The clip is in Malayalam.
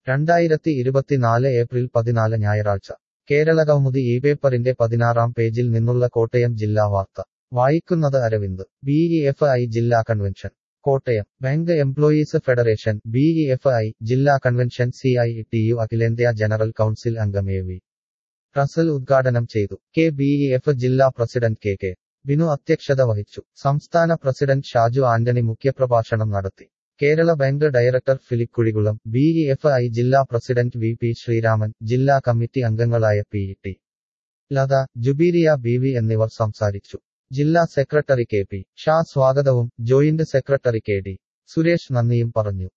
രണ്ടായിരത്തി ഇരുപത്തിനാല് ഏപ്രിൽ പതിനാല് ഞായറാഴ്ച കേരളകൗമുദി ഈ പേപ്പറിന്റെ പതിനാറാം പേജിൽ നിന്നുള്ള കോട്ടയം ജില്ലാ വാർത്ത വായിക്കുന്നത് Aravind B E F I ജില്ലാ convention Kottayam bank employees federation B E F I ജില്ലാ convention C I T U അഖിലേന്ത്യാ ജനറൽ കൗൺസിൽ അംഗം എ വി റസൽ ഉദ്ഘാടനം ചെയ്തു കെ ബി ഇ എഫ് ജില്ലാ പ്രസിഡന്റ് കെ കെ ബിനു അധ്യക്ഷത വഹിച്ചു സംസ്ഥാന പ്രസിഡന്റ് ഷാജു ആന്റണി മുഖ്യപ്രഭാഷണം നടത്തി Kerala bank director Philip Kuzhikulam B E F I ജില്ലാ പ്രസിഡന്റ് വി പി ശ്രീരാമൻ ജില്ലാ കമ്മിറ്റി അംഗങ്ങളായ P T Latha Jubairiya B V എന്നിവർ സംസാരിച്ചു ജില്ലാ സെക്രട്ടറി കെ പി ഷാ സ്വാഗതവും joint secretary K D Suresh നന്ദിയും പറഞ്ഞു